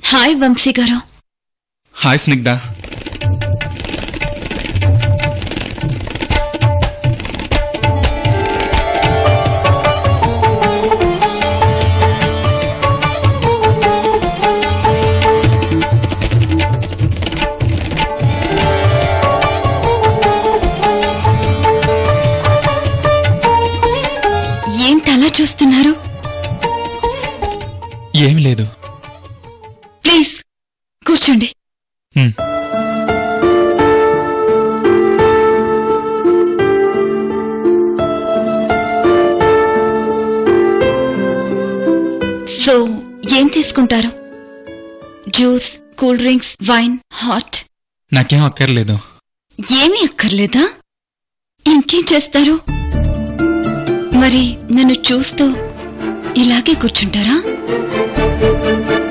Hi Vamsi గారు hi స్నిగ్ధ ఏంటి అలా చూస్తున్నారు ఏమి లేదు ప్లీజ్ కూర్చోండి హ్మ్. సో ఏం తీసుకుంటారు juice cool drinks wine hot నాకేం అక్కర్లేదు ఏమీ అక్కర్లేదా ఇంకేం చేస్తారు మరి నన్ను చూస్తూ ఇలాగే కూర్చుంటారా